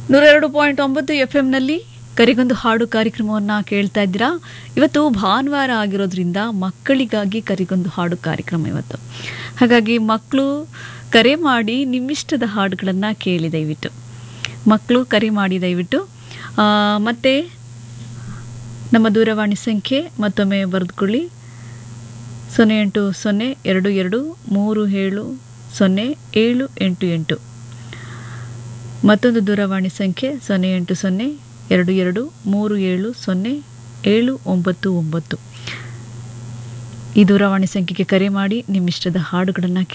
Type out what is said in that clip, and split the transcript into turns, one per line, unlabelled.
ನೂರ ಎರಡು ಪಾಯಿಂಟ್ ಒಂಬತ್ತು ಎಫ್ ಎಂನಲ್ಲಿ ಕರಿಗೊಂದು ಹಾಡು ಕಾರ್ಯಕ್ರಮವನ್ನು ಕೇಳ್ತಾ ಇದ್ದೀರಾ ಇವತ್ತು ಭಾನುವಾರ ಆಗಿರೋದ್ರಿಂದ ಮಕ್ಕಳಿಗಾಗಿ ಕರಿಗೊಂದು ಹಾಡು ಕಾರ್ಯಕ್ರಮ ಇವತ್ತು ಹಾಗಾಗಿ ಮಕ್ಕಳು ಕರೆ ಮಾಡಿ ನಿಮ್ಮಿಷ್ಟದ ಹಾಡುಗಳನ್ನು ಕೇಳಿ ದಯವಿಟ್ಟು ಮಕ್ಕಳು ಕರೆ ಮಾಡಿ ದಯವಿಟ್ಟು ಆ, ಮತ್ತೆ ನಮ್ಮ ದೂರವಾಣಿ ಸಂಖ್ಯೆ ಮತ್ತೊಮ್ಮೆ ಬರೆದುಕೊಳ್ಳಿ ಸೊನ್ನೆ ಎಂಟು ಸೊನ್ನೆ ಎರಡು ಎರಡು ಮೂರು ಏಳು ಸೊನ್ನೆ ಏಳು ಎಂಟು ಎಂಟು ಮತ್ತೊಂದು ದೂರವಾಣಿ ಸಂಖ್ಯೆ ಸೊನ್ನೆ ಎಂಟು ಸೊನ್ನೆ ಎರಡು ಎರಡು ಮೂರು ಏಳು ಸೊನ್ನೆ ಏಳು ಒಂಬತ್ತು ಒಂಬತ್ತು ಈ ದೂರವಾಣಿ ಸಂಖ್ಯೆಗೆ ಕರೆ ಮಾಡಿ ನಿಮ್ಮಿಷ್ಟದ ಹಾಡುಗಳನ್ನು